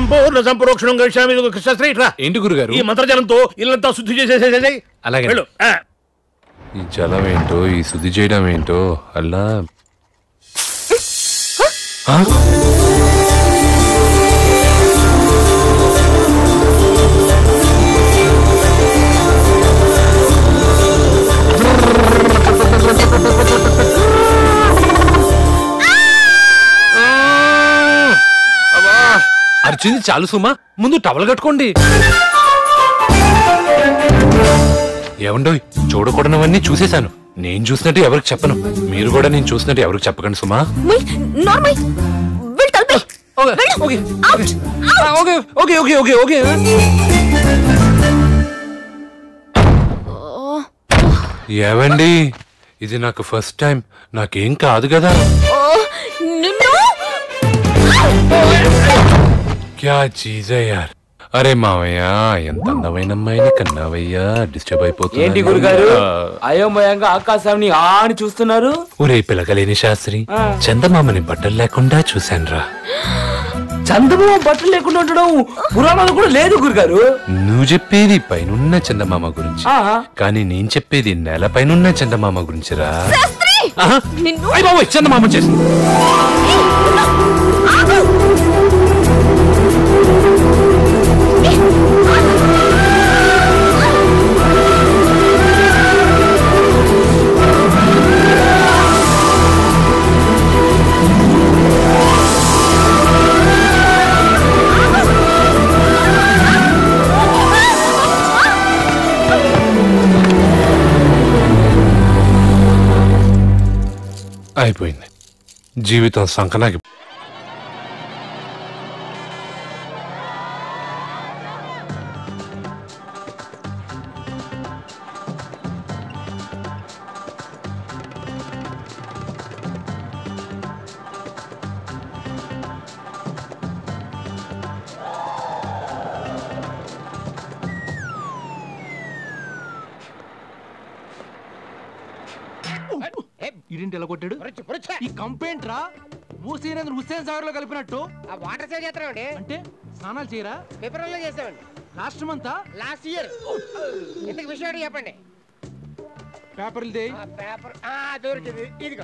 సంపూర్ణ సంపరోక్షణం గడిచామి శాస్త్రి ఇట్రా ఏంటి గురుగారు ఈ మంత్రజలంతో ఇల్లంతా శుద్ధి చేసేసేసేయ్ అలాగే. వెళ్ళు ఆ. ఈ జలం ఏంటో ఈ శుద్ధి చేయడం ఏంటో అలా ఆ? అర్చింది చాలు సుమా ముందు టవల్ కట్టుకోండి ఏమండోయ్ చూడకూడనవన్నీ చూసేశాను నేను చూసినట్టు ఎవరికి చెప్పను మీరు కూడా నేను చూసినట్టు ఎవరికి చెప్పకండి సుమా my normal will tell me okay okay okay okay okay okay ఏవండి ఇది నాకు ఫస్ట్ టైం నాకేం కాదు కదా నిన్ను క్యా చీజ్ యార్ అరే మావయ్య ఎంత అందమైన అమ్మాయిని కన్నావయ్యా డిస్టర్బ్ అయిపోతుంది ఏంటి గురుగారు అయోమయంగా ఆకాశాన్ని ఆని చూస్తున్నారు ఒరే పిలకలేని శాస్త్రి ఆ. చందమామని బట్టలు లేకుండా చూశానురా చందమామ బట్టలు లేకుండా ఉండడం పురాణాలు కూడా లేదు గురుగారు నువ్వు చెప్పేది పైనున్న చందమామ గురించి ఆ. కానీ నేను చెప్పేది నేల పైనున్న చందమామ గురించిరా శాస్త్రి ఆహా. నిన్ను అయ్ బాబోయ్ చందమామ చేసింది ఆగు అయిపోయింది జీవితం సంకనాకి ఇడింటి ఎలా కొట్టాడు ఈ కంప్లైంట్ రా మూసీనేంద్ర హుస్సేన్ సాగర్ లో కలిపినట్టు ఆ వాటర్ సేవ్ చేస్తామండి అంటే స్నానాలు చేయరా ఫిబ్రవరిలో చేస్తామండి రాష్ట్రం అంతా లాస్ట్ ఇయర్ ఇంతకు విషయం ఏంటో చెప్పండి పేపర్లు దే ఆ పేపర్ ఆ దొరికింది ఇదిగో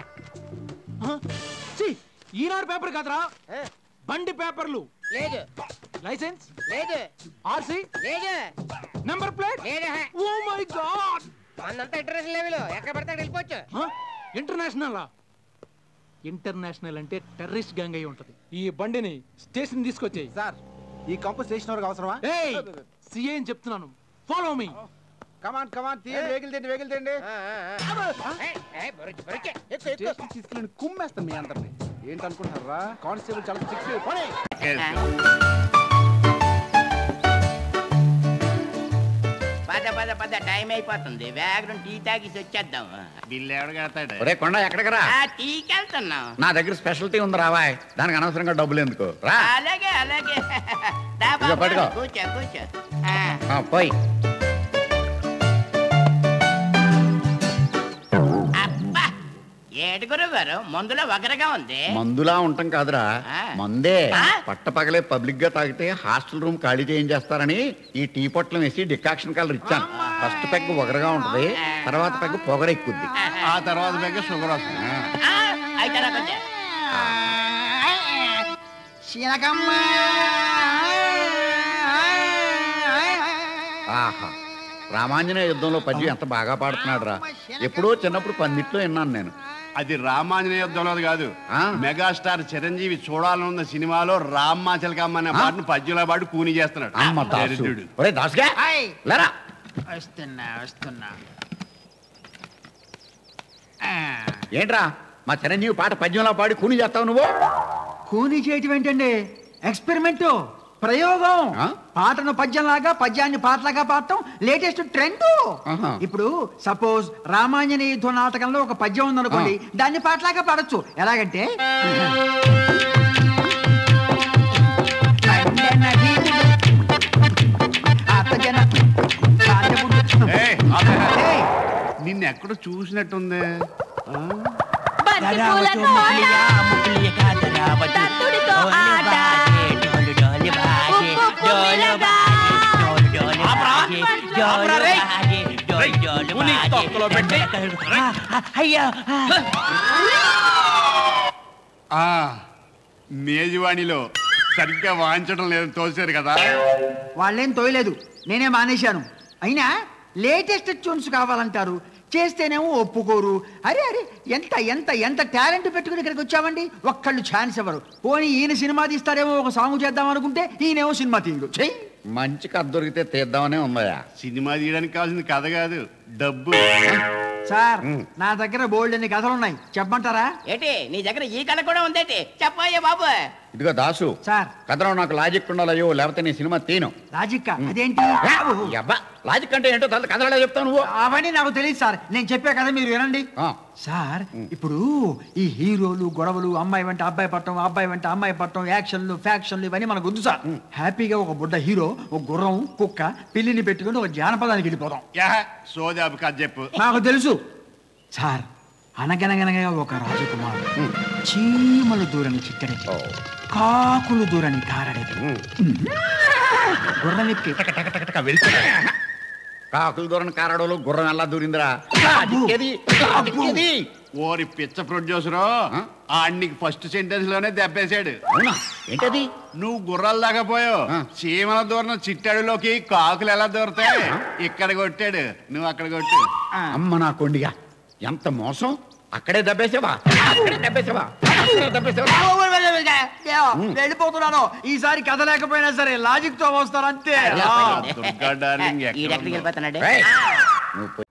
ఈనాడు పేపర్ కాదురా ఆ, బండి పేపర్లు లేదు లైసెన్స్ లేదు ఆర్సీ లేదు నెంబర్ ప్లేట్ లేదు ఓ మై గాడ్ మనంతా ఇంటర్నేషనల్ లెవెల్ ఎక్కడ పడితే అక్కడ వెళ్ళిపోవచ్చు ఇంటర్నేషనల్ ఇంటర్నేషనల్ అంటే టెర్రరిస్ట్ గ్యాంగ్ అయి ఉంటది ఈ బండిని స్టేషన్ తీసుకొచ్చేయి సార్ ఈ కంపు స్టేషన్ వరకు అవసరమా ఏయ్ సిఏ అని చెప్తున్నాను ఫాలో మీ కమాన్ కమాన్ తీయండి వెహికల్ తిండి వెహికల్ తిండి ఆ, ఆ, ఆ. ఏయ్, ఏయ్, బొరికి, బొరికి. ఎక్కు, ఎక్కు. స్టేషన్ తీసుకెళ్ళి కుమ్మేస్తాను మీ అందరిని ఏంటనుకుంటున్నారా కానిస్టేబుల్ చాలా సిక్స్ పోనీ పద పద పద టైం అయిపోతుంది వేగం టీ తాగేసి వచ్చేద్దాం బిల్లు ఎవడు కడతాడు ఒరే కొండ ఎక్కడికి రా ఆ టీకి వెళ్తున్నాం నా దగ్గర స్పెషాలిటీ ఉంది రావాయ్ దానికి అనవసరంగా డబ్బులు ఎందుకు రా అలాగే అలాగే దా ఇదిగో బాబు, పట్టుకో. కూర్చో కూర్చో ఆ, ఆ, పోయ్ అబ్బా ఏటి గురువు గారు మందులో వగరగా ఉంది మందులా ఉంటాం కాదురా ఆ. మందే ఆ? పట్టపగలే పబ్లిక్ గా తాగితే హాస్టల్ రూమ్ ఖాళీ చేయించేస్తారని ఈ టీ పొట్లం వేసి డికాక్షన్ కలర్ ఇచ్చాను ఫస్ట్ పెగ్ ఒగరగా ఉంటది తర్వాత పెగ్ పొగర ఎక్కుద్ది ఆ తర్వాత దగ్గర షుగర్ వస్తుంది ఆ, అయితే నాకు వద్దే. ఆహా రామాంజనేయ యుద్ధంలో పద్యం ఎంత బాగా పాడుతున్నాడు రా ఎప్పుడో చిన్నప్పుడు పందిట్లో విన్నాను నేను అది రామాంజనేయ యుద్ధంలో కాదు ఆ. మెగాస్టార్ చిరంజీవి చూడాలనున్న సినిమాలో రామ్మాచలకమ్మ అనే పాటను పద్యంలో పాటు కూని చేస్తున్నాడు అమ్మ దాసు దరిద్రుడు. ఒరే దాసుగా లేరా వస్తున్నా వస్తున్నా ఏంట్రా మా చిరంజీవి పాట పద్యంలో పాడి కూని చేస్తావు నువ్వు కూని చేయటం ఏంటండి ఎక్స్పెరిమెంట్ ప్రయోగం ఆ? పాటను పద్యంలాగా పద్యాన్ని పాటలాగా పాడటం లేటెస్ట్ ట్రెండ్ ఆహా. ఇప్పుడు సపోజ్ రామాంజనేయ యుద్ధ నాటకంలో ఒక పద్యం ఉందనుకోండి దాన్ని పాటలాగా పాడొచ్చు ఎలాగంటే లండన భీముడు, అతజన రాజముడు. ఏయ్, ఆపే. ఏయ్, నిన్ను ఎక్కడ చూసినట్టుంది ఆ? బంతి పూల తోట, దత్తుడితో ఆట. ఆ మేజువాణిలో సరిగ్గా వాయించడం లేదని తోసారు కదా వాళ్ళేం తోయలేదు నేనే మానేశాను అయినా లేటెస్ట్ ట్యూన్స్ కావాలంటారు చేస్తేనేమో ఒప్పుకోరు అరే అరే ఎంత ఎంత ఎంత టాలెంట్ పెట్టుకుని ఇక్కడికి వచ్చామండి ఒక్కళ్ళు ఛాన్స్ ఇవ్వరు పోనీ ఈయన సినిమా తీస్తారేమో ఒక సాంగ్ చేద్దాం అనుకుంటే ఈయనేమో సినిమా తీయడు చెయ్యి మంచి కథ దొరికితే తీద్దామనే ఉందయ్యా సినిమా తీయడానికి కావాల్సింది కథ కాదు డబ్బు సార్ నా దగ్గర బోల్డ్ అన్ని కథలు ఉన్నాయి చెప్పమంటారా ఏంటి నీ దగ్గర ఈ కళ కూడా ఉందేంటి చెప్పయ్యా బాబు ఇదిగో దాసు సార్ కథలో నాకు లాజిక్ ఉండాలయ్యో లేకపోతే నీ సినిమా తీను లాజిక్ అదేంటి అబ్బా లాజిక్ అంటే ఏంటో తర్వాత కథలో చెప్తావు నువ్వు అవన్నీ నాకు తెలియదు సార్ నేను చెప్పే కదా మీరు వినండి సార్ ఇప్పుడు ఈ హీరోలు గొడవలు అమ్మాయి వెంట అబ్బాయి పట్టం అబ్బాయి వెంట అమ్మాయి పట్టం యాక్షన్లు ఫ్యాక్షన్లు ఇవన్నీ మనకు వద్దు సార్ హ్యాపీగా ఒక బుడ్డ హీరో ఒక గుర్రం కుక్క పిల్లిని పెట్టుకుని ఒక జానపదానికి వెళ్ళిపోదాం యా సోదాబు కథ చెప్పు నాకు తెలుసు సార్ అనగనగనగా ఒక రాజకుమారుడు చీమలు దూరని చిట్టడి కాకులు దూరని కారడి గుర్రం ఎక్కి కాకులు దూరం కారడోలు గుర్రం ఎలా దూరిందిరా లాజిక్ ఏది? లాజిక్ ఏది? ఓరి పిచ్చ ప్రొడ్యూసరు ఆడికి ఫస్ట్ సెంటెన్స్ లోనే దెబ్బేశాడు అవునా ఏంటది నువ్వు గుర్రాలు దాకా పోయావు చీమల దూరం చిట్టాడులోకి కాకులు ఎలా దూరతాయి ఇక్కడ కొట్టాడు నువ్వు అక్కడ కొట్టు అమ్మ నా కొండిగా ఎంత మోసం అక్కడే దబ్బేసావా అక్కడే దబ్బేసావా అక్కడే దబ్బేసావా వెళ్ళిపోతున్నాను ఈసారి కథ లేకపోయినా సరే లాజిక్ తో వస్తారు అంతే దుర్గా డార్లింగ్ ఎక్కడ ఈడెక్కడికి వెళ్ళిపోతున్నాడు ఏయ్, నువ్వు పోయి-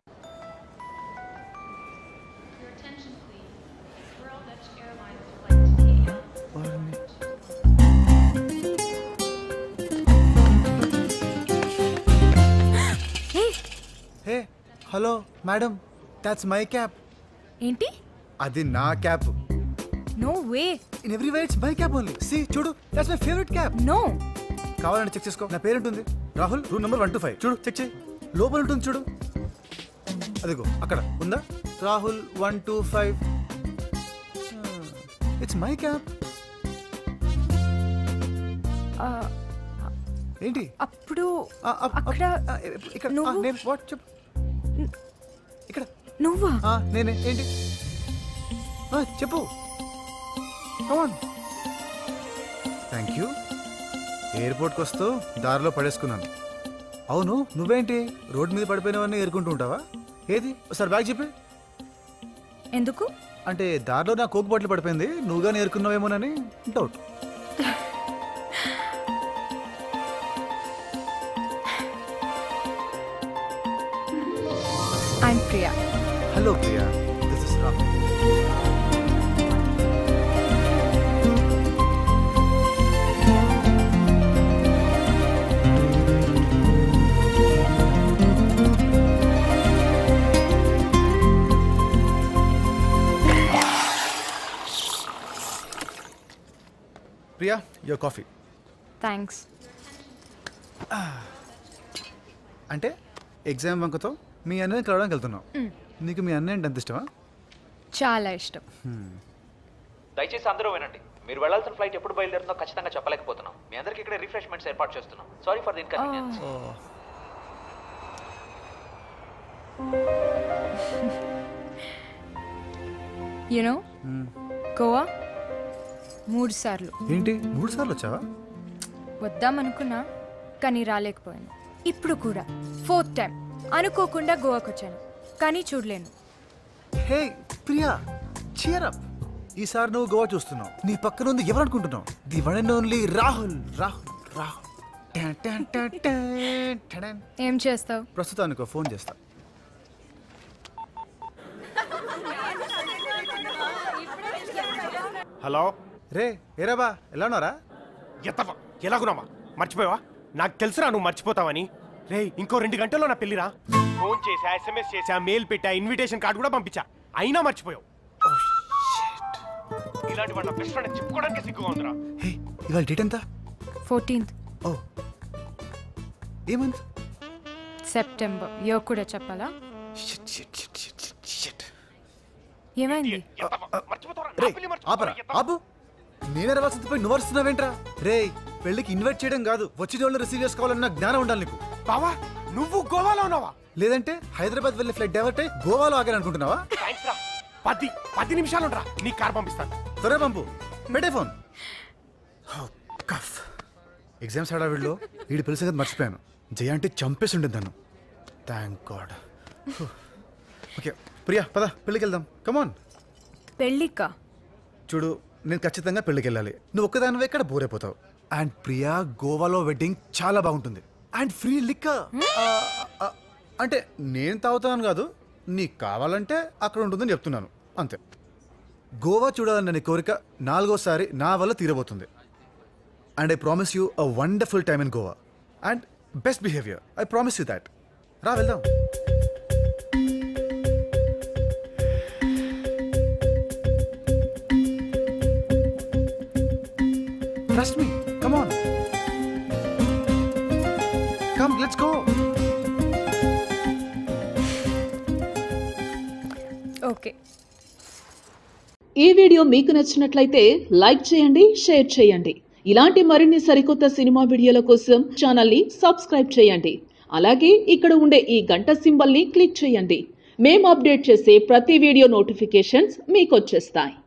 hey hello madam that's my cap ఏంటి అది నా cap no way in every way it's my cap only see చూడు that's my favourite cap no కావాలంటే చెక్ చేసుకో నా పేరు ఉంటుంది Rahul room number one two five చూడు చెక్ చేయి లోపల ఉంటుంది చూడు అదిగో అక్కడ ఉందా Rahul one two five it's my cap ఏంటి అప్పుడు ఆ, ఆ, అక్కడ ఆ, ఇక్కడ ఆ, నువ్వు నేను వాట్ చెప్పు ఇక్కడ నువ్వా ఆ, నేనే ఏంటి ఆ, చెప్పు కమాన్ థ్యాంక్ యూ ఎయిర్పోర్ట్కి వస్తూ దారిలో పడేసుకున్నాను అవును నువ్వేంటి రోడ్ మీద పడిపోయినవన్నీ ఏరుకుంటూ ఉంటావా ఏది ఒకసారి బ్యాగ్ చెప్పి ఎందుకు అంటే దారిలో నా కోక్ బాటిల్ పడిపోయింది నువ్వుగా నేర్కున్నావేమోనని doubt I'm Priya hello Priya this is Rahul Priya your coffee thanks అంటే ఎగ్జామ్ వంకతో మీ అన్నయ్యని కలవడానికి వెళ్తున్నావు నీకు మీ అన్నయ్య అంటే ఎంత ఇష్టమా చాలా ఇష్టం దయచేసి అందరూ వినండి మీరు వెళ్ళాల్సిన ఫ్లైట్ ఎప్పుడు బయలుదేరుతుందో ఖచ్చితంగా చెప్పలేకపోతున్నాం మీ అందరికి ఇక్కడ రిఫ్రెష్మెంట్స్ ఏర్పాటు చేస్తున్నాం sorry for the inconvenience you know Goa మూడు సార్లు ఏంటి మూడు సార్లు వచ్చావా వద్దామనుకున్నా కానీ రాలేకపోయాను ఇప్పుడు కూడా ఫోర్త్ టైం అనుకోకుండా గోవాకి వచ్చాను కానీ చూడలేను హే ప్రియా చియర్ అప్ ఈసారి నువ్వు గోవా చూస్తున్నావు నీ పక్కన ఉంది ఎవరు అనుకుంటున్నావు the one and only Rahul Rahul Rahul టన్ టన్ టన్ టన్ టడన్. ఏం చేస్తావు ప్రస్తుతానికి ఒక ఫోన్ చేస్తా హలో రే ఏరాబా ఎలా ఉన్నారా ఎత్తవా ఎలాగున్నావా మర్చిపోయావా నాకు తెలుసురా నువ్వు మర్చిపోతావని రే ఇంకో రెండు గంటల్లో నా పెళ్లిరా ఫోన్ చేసా ఎస్ఎంఎస్ చేసా మెయిల్ పెట్టా ఇన్విటేషన్ కార్డు కూడా పంపించా అయినా మర్చిపోయావు ఇలాంటి వాళ్ళ బెస్ట్ ఫ్రెండ్ చెప్పుకోవడానికి సిగ్గుగా ఉందిరా ఇవాళ డేట్ ఎంత fourteenth of a month September ఇయో కూడా చెప్పాలా ఏమైంది రే ఆపరా ఆపు నేనే రావాల్సింది పోయి నువ్వు వస్తున్నావేంట్రా రే పెళ్లికి ఇన్వైట్ చేయడం కాదు వచ్చిన వాళ్ళు రిసీవ్ చేసుకోవాలన్న జ్ఞానం ఉండాలి నీకు బావా నువ్వు గోవాలో ఉన్నావా లేదంటే హైదరాబాద్ వెళ్ళే ఫ్లైట్ డైవర్ట్ అయ్యి గోవాలో ఆగాను అనుకుంటున్నావా థ్యాంక్స్ రా పది పది నిమిషాలు రా నీ కార్ పంపిస్తాను త్వరగా పంపు పెట్టే ఫోన్ కఫ్ ఎగ్జామ్స్ హడావిడిలో వీడి పిలిచిన సంగతి మర్చిపోయాను జయ అంటే చంపేసి ఉండేది నన్ను థ్యాంక్ గాడ్ ఓకే ప్రియా పద పెళ్ళికి వెళ్దాం కమాన్ పెళ్ళికా చూడు నేను ఖచ్చితంగా పెళ్ళికి వెళ్ళాలి నువ్వు ఒక్కదానివే ఇక్కడ బోర్ అయిపోతావు అండ్ ప్రియా గోవాలో వెడ్డింగ్ చాలా బాగుంటుంది అండ్ ఫ్రీ లిక్క అంటే నేను తాగుతాను కాదు నీకు కావాలంటే అక్కడ ఉంటుందని చెప్తున్నాను అంతే గోవా చూడాలన్న నీ కోరిక నాలుగోసారి నా వల్ల తీరబోతుంది and I promise you a wonderful time in Goa and best behaviour I promise you that రా వెళ్దాం Trust me. Come on. Come, let's go. Okay ఈ వీడియో మీకు నచ్చినట్లయితే లైక్ చేయండి షేర్ చేయండి ఇలాంటి మరిన్ని సరికొత్త సినిమా వీడియోల కోసం ఛానల్ని సబ్స్క్రైబ్ చేయండి అలాగే ఇక్కడ ఉండే ఈ గంట సింబల్ని క్లిక్ చేయండి మేము అప్డేట్ చేసే ప్రతి వీడియో నోటిఫికేషన్స్ మీకు వచ్చేస్తాయి